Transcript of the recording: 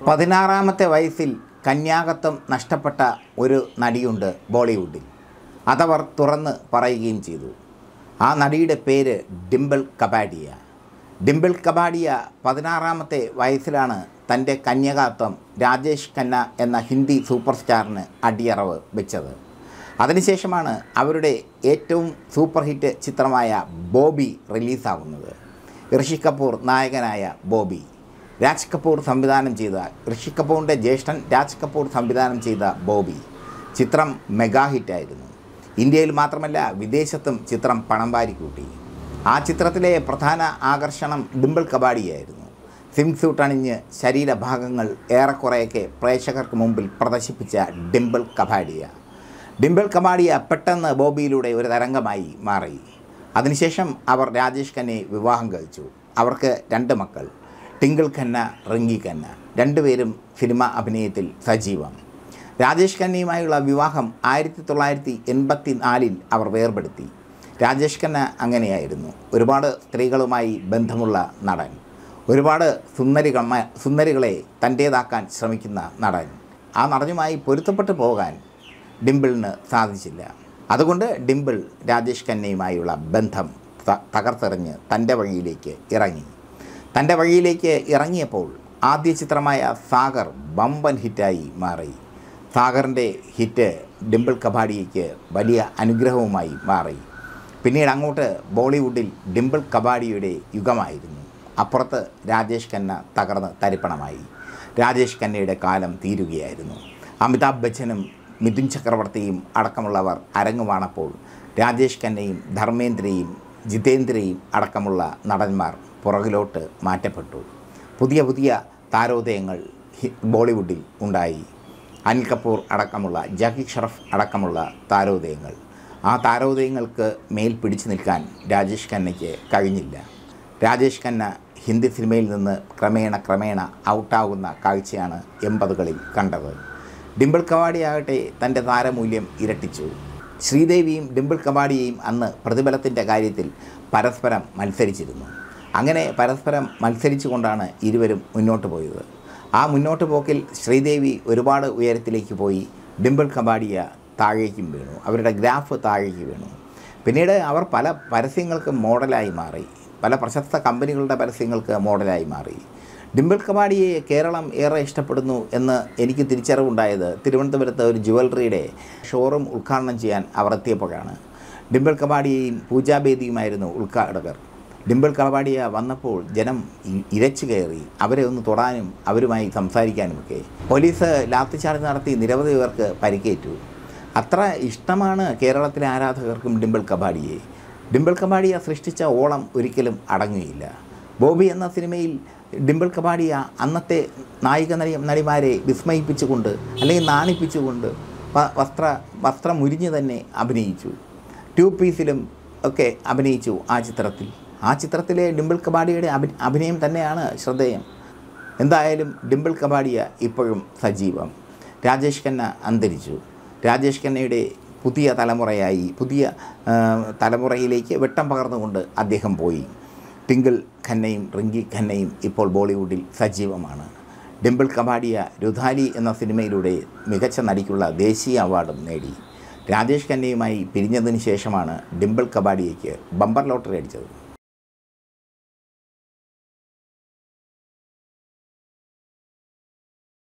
പതിനാറാമത്തെ വയസ്സിൽ കന്യാകത്വം നഷ്ടപ്പെട്ട ഒരു നടിയുണ്ട് ബോളിവുഡിൽ അതവർ തുറന്ന് പറയുകയും ചെയ്തു ആ നടിയുടെ പേര് ഡിംപിൾ കപാഡിയ ഡിംപിൾ കപാഡിയ പതിനാറാമത്തെ വയസ്സിലാണ് തൻ്റെ കന്യകാത്വം രാജേഷ് ഖന്ന എന്ന ഹിന്ദി സൂപ്പർ സ്റ്റാറിന് അടിയറവ് വെച്ചത് അതിനുശേഷമാണ് അവരുടെ ഏറ്റവും സൂപ്പർ ഹിറ്റ് ചിത്രമായ ബോബി റിലീസാവുന്നത് ഋഷി കപൂർ നായകനായ ബോബി രാജ് കപൂർ സംവിധാനം ചെയ്ത ഋഷി കപൂറിൻ്റെ ജ്യേഷ്ഠൻ രാജ് കപൂർ സംവിധാനം ചെയ്ത ബോബി ചിത്രം മെഗാ ഹിറ്റായിരുന്നു ഇന്ത്യയിൽ മാത്രമല്ല വിദേശത്തും ചിത്രം പണം വാരിക്കൂട്ടി ആ ചിത്രത്തിലെ പ്രധാന ആകർഷണം ഡിംപിൾ കബാഡിയായിരുന്നു സ്വിം സ്യൂട്ട് അണിഞ്ഞ് ശരീരഭാഗങ്ങൾ ഏറെക്കുറെയൊക്കെ പ്രേക്ഷകർക്ക് മുമ്പിൽ പ്രദർശിപ്പിച്ച ഡിംപിൾ കബാഡിയ ഡിംപിൾ കബാഡിയ പെട്ടെന്ന് ബോബിയിലൂടെ ഒരു തരംഗമായി മാറി അതിനുശേഷം അവർ രാജേഷ് ഖന്നയെ വിവാഹം കഴിച്ചു അവർക്ക് രണ്ട് മക്കൾ ടിങ്കിൾ ഖന്ന റിങ്കി ഖന്ന രണ്ടുപേരും സിനിമ അഭിനയത്തിൽ സജീവം രാജേഷ് ഖന്നയുമായുള്ള വിവാഹം ആയിരത്തി തൊള്ളായിരത്തി എൺപത്തി നാലിൽ അവർ വേർപെടുത്തി രാജേഷ് ഖന്ന അങ്ങനെയായിരുന്നു ഒരുപാട് സ്ത്രീകളുമായി ബന്ധമുള്ള നടൻ ഒരുപാട് സുന്ദരികള സുന്ദരികളെ തൻ്റേതാക്കാൻ ശ്രമിക്കുന്ന നടൻ ആ നടനുമായി പൊരുത്തപ്പെട്ടു പോകാൻ ഡിംപിളിന് സാധിച്ചില്ല അതുകൊണ്ട് ഡിംപിൾ രാജേഷ് ഖന്നയുമായുള്ള ബന്ധം ത- തകർത്തെറിഞ്ഞ് തൻ്റെ വഴിയിലേക്ക് ഇറങ്ങി തൻ്റെ വഴിയിലേക്ക് ഇറങ്ങിയപ്പോൾ ആദ്യ ചിത്രമായ സാഗർ ബമ്പൻ ഹിറ്റായി മാറി സാഗറിൻ്റെ ഹിറ്റ് ഡിംപിൾ കബാഡിയയ്ക്ക് വലിയ അനുഗ്രഹവുമായി മാറി പിന്നീട് അങ്ങോട്ട് ബോളിവുഡിൽ ഡിംപിൾ കബാഡിയുടെ യുഗമായിരുന്നു അപ്പുറത്ത് രാജേഷ് ഖന്ന തകർന്ന് തരിപ്പണമായി രാജേഷ് ഖന്നയുടെ കാലം തീരുകയായിരുന്നു അമിതാഭ് ബച്ചനും മിഥുൻ ചക്രവർത്തിയും അടക്കമുള്ളവർ അരങ്ങുവാണപ്പോൾ രാജേഷ് ഖന്നയും ധർമ്മേന്ദ്രയും ജിതേന്ദ്രയും അടക്കമുള്ള നടന്മാർ പുറകിലോട്ട് മാറ്റപ്പെട്ടു പുതിയ പുതിയ താരോദയങ്ങൾ ഹി- ബോളിവുഡിൽ ഉണ്ടായി അനിൽ കപൂർ അടക്കമുള്ള ജാക്കി ഷറഫ് അടക്കമുള്ള താരോദയങ്ങൾ ആ താരോദയങ്ങൾക്ക് മേൽ പിടിച്ചു നിൽക്കാൻ രാജേഷ് ഖന്നയ്ക്ക് കഴിഞ്ഞില്ല രാജേഷ് ഖന്ന ഹിന്ദി സിനിമയിൽ നിന്ന് ക്രമേണ ക്രമേണ ഔട്ടാകുന്ന കാഴ്ചയാണ് എൺപതുകളിൽ കണ്ടത് ഡിംപിൾ കവാഡിയാകട്ടെ തൻ്റെ താരമൂല്യം ഇരട്ടിച്ചു ശ്രീദേവിയും ഡിംപിൾ കവാഡിയയും അന്ന് പ്രതിഫലത്തിൻ്റെ കാര്യത്തിൽ പരസ്പരം മത്സരിച്ചിരുന്നു അങ്ങനെ പരസ്പരം മത്സരിച്ചുകൊണ്ടാണ് ഇരുവരും മുന്നോട്ട് പോയത് ആ മുന്നോട്ട് പോക്കിൽ ശ്രീദേവി ഒരുപാട് ഉയരത്തിലേക്ക് പോയി ഡിംപിൾ കബാഡിയ താഴേക്കും വീണു അവരുടെ ഗ്രാഫ് താഴേക്ക് വീണു പിന്നീട് അവർ പല പരസ്യങ്ങൾക്ക് മോഡലായി മാറി പല പ്രശസ്ത കമ്പനികളുടെ പരസ്യങ്ങൾക്ക് മോഡലായി മാറി ഡിംപിൾ കബാഡിയെ കേരളം ഏറെ ഇഷ്ടപ്പെടുന്നു എന്ന് എനിക്ക് തിരിച്ചറിവുണ്ടായത് തിരുവനന്തപുരത്ത് ഒരു ജുവലറിയുടെ ഷോറൂം ഉദ്ഘാടനം ചെയ്യാൻ അവർ എത്തിയപ്പോഴാണ് ഡിംപിൾ കബാഡിയെയും പൂജാബേദിയുമായിരുന്നു ഉദ്ഘാടകർ ഡിംപിൾ കബാഡിയ വന്നപ്പോൾ ജനം ഇ- ഇരച്ചു കയറി അവരെ ഒന്ന് തൊടാനും അവരുമായി സംസാരിക്കാനുമൊക്കെ പോലീസ് ലാത്തിച്ചാർജ് നടത്തി നിരവധി പേർക്ക് പരിക്കേറ്റു അത്ര ഇഷ്ടമാണ് കേരളത്തിലെ ആരാധകർക്കും ഡിംപിൾ കബാഡിയെ ഡിംപിൾ കബാഡിയ സൃഷ്ടിച്ച ഓളം ഒരിക്കലും അടങ്ങുകയില്ല ബോബി എന്ന സിനിമയിൽ ഡിംപിൾ കബാഡിയ അന്നത്തെ നായിക നടി നടിമാരെ വിസ്മയിപ്പിച്ചുകൊണ്ട് അല്ലെങ്കിൽ നാണിപ്പിച്ചുകൊണ്ട് വ- വസ്ത്ര വസ്ത്രം ഉരിഞ്ഞ് തന്നെ അഭിനയിച്ചു ടു പീസിലും ഒക്കെ അഭിനയിച്ചു ആ ചിത്രത്തിൽ ആ ചിത്രത്തിലെ ഡിംപിൾ കബാഡിയുടെ അഭി അഭിനയം തന്നെയാണ് ശ്രദ്ധേയം എന്തായാലും ഡിംപിൾ കബാഡിയ ഇപ്പോഴും സജീവം രാജേഷ് ഖന്ന അന്തരിച്ചു രാജേഷ് ഖന്നയുടെ പുതിയ തലമുറയായി പുതിയ ആ, തലമുറയിലേക്ക് വെട്ടം പകർന്നുകൊണ്ട് അദ്ദേഹം പോയി ടിങ്കിൾ ഖന്നയും റിങ്കി ഖന്നയും ഇപ്പോൾ ബോളിവുഡിൽ സജീവമാണ് ഡിംപിൾ കബാഡിയ രുധാലി എന്ന സിനിമയിലൂടെ മികച്ച നടിക്കുള്ള ദേശീയ അവാർഡും നേടി രാജേഷ് ഖന്നയുമായി പിരിഞ്ഞതിന് ശേഷമാണ് ഡിംപിൾ കബാഡിയയ്ക്ക് ബമ്പർ ലോട്ടറി അടിച്ചത്